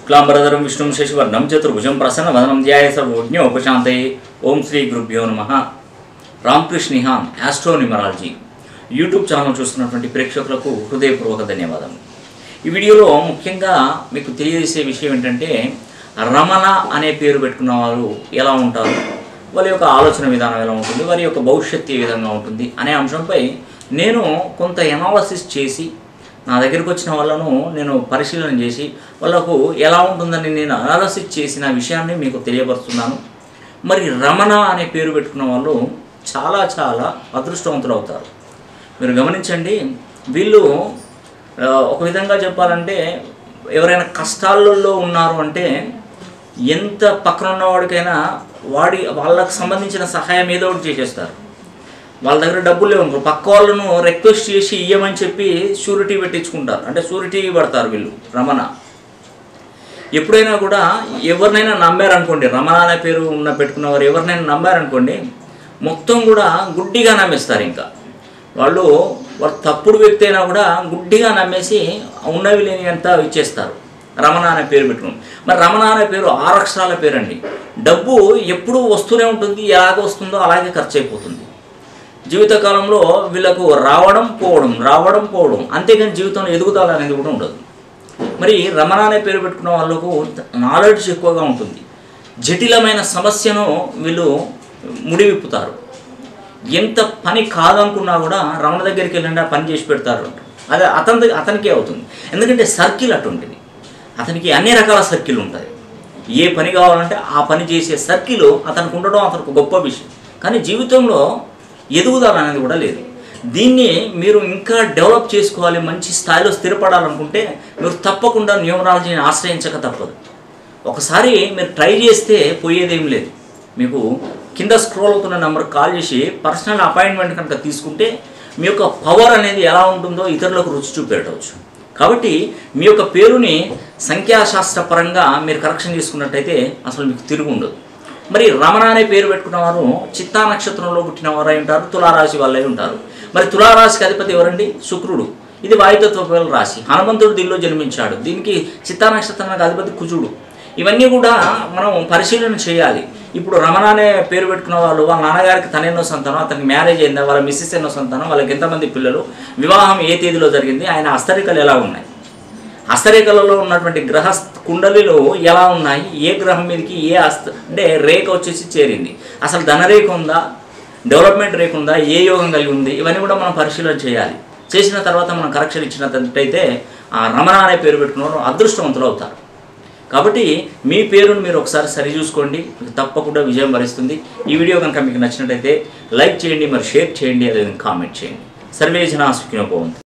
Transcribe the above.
శుక్లాంబరధరం విష్ణుం శశివర్ణం చతుర్భుజం ప్రసన్నవదనం ధ్యాయ సర్వజ్ఞ ఉపశాంతయే ఓం శ్రీ గురుభ్యో నమ Ramakrishna Nihan astro numerology YouTube channel చూస్తున్నటువంటి ప్రేక్షకులకు హృదయపూర్వక ధన్యవాదాలు ఈ వీడియోలో ముఖ్యంగా మీకు తెలియజేసే విషయం ఏంటంటే రమణ అనే పేరు పెట్టుకున్న వారు ఎలా ఉంటారు వారి యొక్క ఆలోచన విధానం ఎలా ఉంటుంది వారి యొక్క భవిష్యత్తు ఏ విధంగా ఉంటుంది అనే అంశంపై నేను కొంత ఎనాలసిస్ చేసి నా దగ్గరికి వచ్చిన వాళ్ళను నేను పరిశీలన చేసి వాళ్ళకు ఎలా ఉంటుందని నేను అనాలసిస్ చేసిన విషయాన్ని మీకు తెలియపరుస్తున్నాను మరి రమణ అనే పేరు పెట్టుకున్న వాళ్ళు చాలా చాలా అదృష్టవంతులు అవుతారు మీరు గమనించండి వీళ్ళు ఆ, ఒక విధంగా చెప్పాలంటే ఎవరైనా కష్టాలలో ఉన్నారు అంటే ఎంత పక్కన ఉన్నవాడికైనా వాడి వాళ్ళకు సంబంధించిన సహాయం ఏదో ఒకటి చేసేస్తారు వాళ్ళ దగ్గర డబ్బులు లేవు అనుకో పక్క వాళ్ళను రిక్వెస్ట్ చేసి ఇయ్యమని చెప్పి షూరిటీ పెట్టించుకుంటారు అంటే షూరిటీ పడతారు వీళ్ళు రమణ ఎప్పుడైనా కూడా ఎవరినైనా నమ్మారనుకోండి రమణ అనే పేరు ఉన్న పెట్టుకున్నవారు ఎవరినైనా నమ్మారనుకోండి మొత్తం కూడా గుడ్డిగా నమ్మేస్తారు ఇంకా వాళ్ళు వాడు తప్పుడు వ్యక్తి అయినా కూడా గుడ్డిగా నమ్మేసి ఉన్నవి లేని అంతా ఇచ్చేస్తారు రమణ అనే పేరు పెట్టుకుని మరి రమణ అనే పేరు ఆరు అక్షరాల పేరండి డబ్బు ఎప్పుడూ వస్తూనే ఉంటుంది ఎలాగ వస్తుందో అలాగే ఖర్చు అయిపోతుంది జీవితకాలంలో వీళ్ళకు రావడం పోవడం రావడం పోవడం అంతేగాని జీవితంలో ఎదుగుదల అనేది కూడా ఉండదు మరి రమణ అనే పేరు పెట్టుకున్న వాళ్ళకు నాలెడ్జ్ ఎక్కువగా ఉంటుంది జటిలమైన సమస్యను వీళ్ళు ముడివిప్పుతారు ఎంత పని కాదనుకున్నా కూడా రమణ దగ్గరికి వెళ్ళండి ఆ పని చేసి పెడతారు అంటారు అదే అతని దగ్గ- అతనికే అవుతుంది ఎందుకంటే సర్కిల్ అటుంటిది అతనికి అన్ని రకాల సర్కిల్ ఉంటాయి ఏ పని కావాలంటే ఆ పని చేసే సర్కిల్ అతనికి ఉండడం అతనికి గొప్ప విషయం కానీ జీవితంలో ఎదుగుదల అనేది కూడా లేదు దీన్ని మీరు ఇంకా డెవలప్ చేసుకోవాలి మంచి స్థాయిలో స్థిరపడాలనుకుంటే మీరు తప్పకుండా న్యూమరాలజీని ఆశ్రయించక తప్పదు ఒకసారి మీరు ట్రై చేస్తే పోయేదేం లేదు మీకు కింద స్క్రోల్ అవుతున్న నెంబర్ కాల్ చేసి పర్సనల్ అపాయింట్మెంట్ కనుక తీసుకుంటే మీ యొక్క పవర్ అనేది ఎలా ఉంటుందో ఇతరులకు రుచి చూపెట్టవచ్చు కాబట్టి మీ యొక్క పేరుని సంఖ్యాశాస్త్ర పరంగా మీరు కరెక్షన్ చేసుకున్నట్టయితే అసలు మీకు తిరుగు ఉండదు మరి రమణ అనే పేరు పెట్టుకున్న వారు చిత్తా నక్షత్రంలో పుట్టిన వారు అయి ఉంటారు తులారాశి వాళ్ళై ఉంటారు మరి తులారాశికి అధిపతి ఎవరండి శుక్రుడు ఇది వాయుతత్వ రాశి హనుమంతుడు దీనిలో జన్మించాడు దీనికి చిత్తా నక్షత్రానికి అధిపతి కుజుడు ఇవన్నీ కూడా మనం పరిశీలన చేయాలి ఇప్పుడు రమణ అనే పేరు పెట్టుకున్న వాళ్ళు వాళ్ళ నాన్నగారికి తనెన్నో సంతానం అతనికి మ్యారేజ్ అయిందా వాళ్ళ మిస్సెస్ ఎన్నో సంతానం వాళ్ళకి ఎంతమంది పిల్లలు వివాహం ఏ తేదీలో జరిగింది ఆయన హస్తరికలు ఎలా ఉన్నాయి హస్తరేఖలలో ఉన్నటువంటి గ్రహ కుండలిలు ఎలా ఉన్నాయి ఏ గ్రహం మీదకి ఏ హస్త అంటే రేఖ వచ్చేసి చేరింది అసలు ధనరేఖ ఉందా డెవలప్మెంట్ రేఖ ఉందా ఏ యోగం కలిగి ఉంది ఇవన్నీ కూడా మనం పరిశీలన చేయాలి చేసిన తర్వాత మనం కరెక్షన్ ఇచ్చినట్టయితే ఆ రమణ అనే పేరు పెట్టుకున్న వాళ్ళు అదృష్టవంతులు అవుతారు కాబట్టి మీ పేరును మీరు ఒకసారి సరి చూసుకోండి మీకు తప్పకుండా విజయం వరిస్తుంది ఈ వీడియో కనుక మీకు నచ్చినట్టయితే లైక్ చేయండి మరి షేర్ చేయండి అదేవిధంగా కామెంట్ చేయండి సర్వే జనా సుఖినోభవంతు